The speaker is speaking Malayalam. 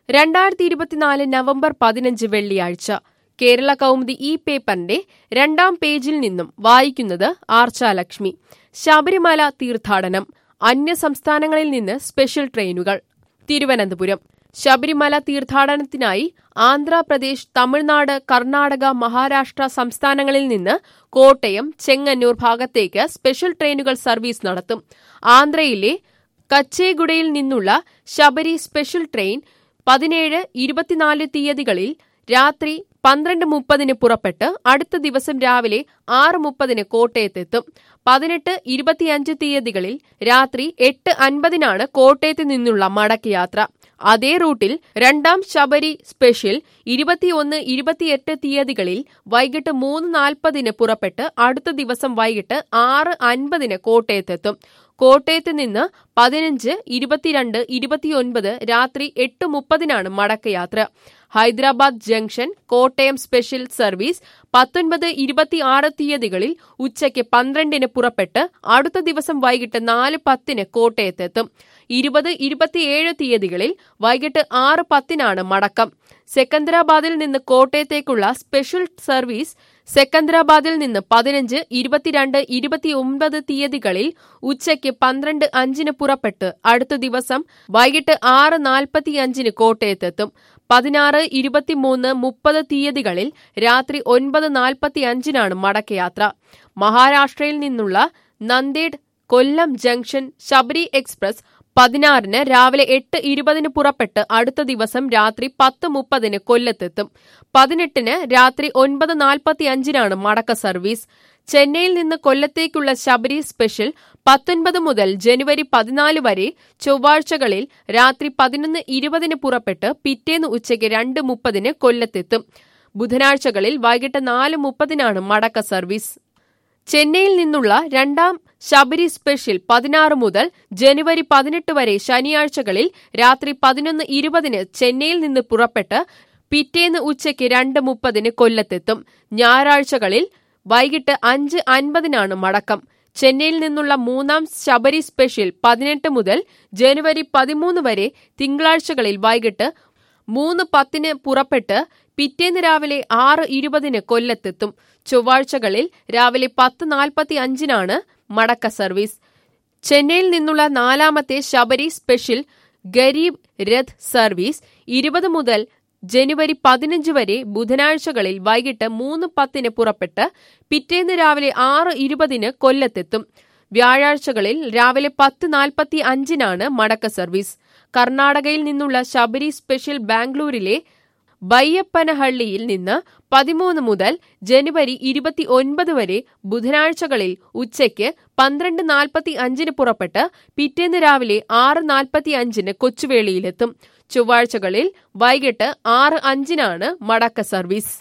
രണ്ടായിരത്തി ഇരുപത്തിനാല് നവംബർ പതിനഞ്ച് വെള്ളിയാഴ്ച കേരള കൗമുദി ഈ പേപ്പറിന്റെ രണ്ടാം പേജിൽ നിന്നും വായിക്കുന്നത് ആർച്ചാലക്ഷ്മി ശബരിമല തീർത്ഥാടനം അന്യ സംസ്ഥാനങ്ങളിൽ നിന്ന് സ്പെഷ്യൽ ട്രെയിനുകൾ തിരുവനന്തപുരം ശബരിമല തീർത്ഥാടനത്തിനായി ആന്ധ്രാപ്രദേശ് തമിഴ്നാട് കർണാടക മഹാരാഷ്ട്ര സംസ്ഥാനങ്ങളിൽ നിന്ന് കോട്ടയം ചെങ്ങന്നൂർ ഭാഗത്തേക്ക് സ്പെഷ്യൽ ട്രെയിനുകൾ സർവീസ് നടത്തും ആന്ധ്രയിലെ കച്ചേഗുഡയിൽ നിന്നുള്ള ശബരി സ്പെഷ്യൽ ട്രെയിൻ പതിനേഴ് ഇരുപത്തിനാല് തീയതികളിൽ രാത്രി പന്ത്രണ്ട് മുപ്പതിന് പുറപ്പെട്ട് അടുത്ത ദിവസം രാവിലെ ആറ് മുപ്പതിന് കോട്ടയത്തെത്തും പതിനെട്ട് ഇരുപത്തിയഞ്ച് തീയതികളിൽ രാത്രി എട്ട് അൻപതിനാണ് കോട്ടയത്ത് നിന്നുള്ള മടക്കയാത്ര അതേ റൂട്ടിൽ രണ്ടാം ശബരി സ്പെഷ്യൽ ഇരുപത്തിയൊന്ന് ഇരുപത്തിയെട്ട് തീയതികളിൽ വൈകിട്ട് മൂന്ന് നാൽപ്പതിന് പുറപ്പെട്ട് അടുത്ത ദിവസം വൈകിട്ട് ആറ് അൻപതിന് കോട്ടയത്തെത്തും കോട്ടയത്ത് നിന്ന് പതിനഞ്ച് ഇരുപത്തിരണ്ട് ഇരുപത്തിയൊൻപത് രാത്രി എട്ട് മുപ്പതിനാണ് മടക്കയാത്ര Hyderabad junction Kottayam special service പത്തൊൻപത് ഇരുപത്തിയാറ് തീയതികളിൽ ഉച്ചയ്ക്ക് പന്ത്രണ്ടിന് പുറപ്പെട്ട് അടുത്ത ദിവസം വൈകിട്ട് നാല് പത്തിന് കോട്ടയത്തെത്തും ഇരുപത് ഇരുപത്തിയേഴ് തീയതികളിൽ വൈകിട്ട് ആറ് പത്തിനാണ് മടക്കം സെക്കന്ദരാബാദിൽ നിന്ന് കോട്ടയത്തേക്കുള്ള സ്പെഷ്യൽ സർവീസ് സെക്കന്ദരാബാദിൽ നിന്ന് പതിനഞ്ച് ഇരുപത്തിരണ്ട് ഇരുപത്തിയൊൻപത് തീയതികളിൽ ഉച്ചയ്ക്ക് പന്ത്രണ്ട് അഞ്ചിന് പുറപ്പെട്ട് അടുത്ത ദിവസം വൈകിട്ട് ആറ് നാൽപ്പത്തിയഞ്ചിന് കോട്ടയത്തെത്തും പതിനാറ് ഇരുപത്തിമൂന്ന് മുപ്പത് തീയതികളിൽ രാത്രി ഒൻപത് നാൽപ്പത്തിയഞ്ചിനാണ് മടക്കയാത്ര മഹാരാഷ്ട്രയിൽ നിന്നുള്ള നന്ദേഡ് കൊല്ലം ജംഗ്ഷൻ ശബരി എക്സ്പ്രസ് പതിനാറിന് രാവിലെ എട്ട് ഇരുപതിന് പുറപ്പെട്ട് അടുത്ത ദിവസം രാത്രി പത്ത് മുപ്പതിന് കൊല്ലത്തെത്തും പതിനെട്ടിന് രാത്രി ഒൻപത് നാൽപ്പത്തി അഞ്ചിനാണ് മടക്ക സർവീസ് ചെന്നൈയിൽ നിന്ന് കൊല്ലത്തേക്കുള്ള ശബരി സ്പെഷ്യൽ പത്തൊൻപത് മുതൽ ജനുവരി പതിനാല് വരെ ചൊവ്വാഴ്ചകളിൽ രാത്രി പതിനൊന്ന് ഇരുപതിന് പുറപ്പെട്ട് പിറ്റേന്ന് ഉച്ചയ്ക്ക് രണ്ട് മുപ്പതിന് കൊല്ലത്തെത്തും ബുധനാഴ്ചകളിൽ വൈകിട്ട് നാല് മുപ്പതിനാണ് മടക്ക സർവീസ് ചെന്നൈയിൽ നിന്നുള്ള രണ്ടാം ശബരി സ്പെഷ്യൽ പതിനാറ് മുതൽ ജനുവരി പതിനെട്ട് വരെ ശനിയാഴ്ചകളിൽ രാത്രി പതിനൊന്ന് ഇരുപതിന് ചെന്നൈയിൽ നിന്ന് പുറപ്പെട്ട് പിറ്റേന്ന് ഉച്ചയ്ക്ക് രണ്ട് മുപ്പതിന് കൊല്ലത്തെത്തും ഞായറാഴ്ചകളിൽ വൈകിട്ട് അഞ്ച് അൻപതിനാണ് മടക്കം ചെന്നൈയിൽ നിന്നുള്ള മൂന്നാം ശബരി സ്പെഷ്യൽ പതിനെട്ട് മുതൽ ജനുവരി പതിമൂന്ന് വരെ തിങ്കളാഴ്ചകളിൽ വൈകിട്ട് മൂന്ന് പത്തിന് പുറപ്പെട്ട് പിറ്റേന്ന് രാവിലെ ആറ് ഇരുപതിന് കൊല്ലത്തെത്തും ചൊവ്വാഴ്ചകളിൽ രാവിലെ പത്ത് നാൽപ്പത്തി അഞ്ചിനാണ് മടക്ക സർവീസ് ചെന്നൈയിൽ നിന്നുള്ള നാലാമത്തെ ശബരി സ്പെഷ്യൽ ഗരീബ് രഥ് സർവീസ് ഇരുപത് മുതൽ ജനുവരി പതിനഞ്ച് വരെ ബുധനാഴ്ചകളിൽ വൈകിട്ട് മൂന്ന് പത്തിന് പുറപ്പെട്ട് പിറ്റേന്ന് രാവിലെ ആറ് ഇരുപതിന് കൊല്ലത്തെത്തും വ്യാഴാഴ്ചകളിൽ രാവിലെ പത്ത് നാൽപ്പത്തി അഞ്ചിനാണ് മടക്ക സർവീസ് കർണാടകയിൽ നിന്നുള്ള ശബരി സ്പെഷ്യൽ ബാംഗ്ലൂരിലെ ബയ്യപ്പനഹള്ളിയിൽ നിന്ന് പതിമൂന്ന് മുതൽ ജനുവരി ഇരുപത്തി ഒൻപത് വരെ ബുധനാഴ്ചകളിൽ ഉച്ചയ്ക്ക് പന്ത്രണ്ട് നാൽപ്പത്തി അഞ്ചിന് പുറപ്പെട്ട് പിറ്റേന്ന് രാവിലെ ആറ് നാൽപ്പത്തി അഞ്ചിന് കൊച്ചുവേളിയിലെത്തും ചൊവ്വാഴ്ചകളിൽ വൈകിട്ട് ആറ് അഞ്ചിനാണ് മടക്ക സർവീസ്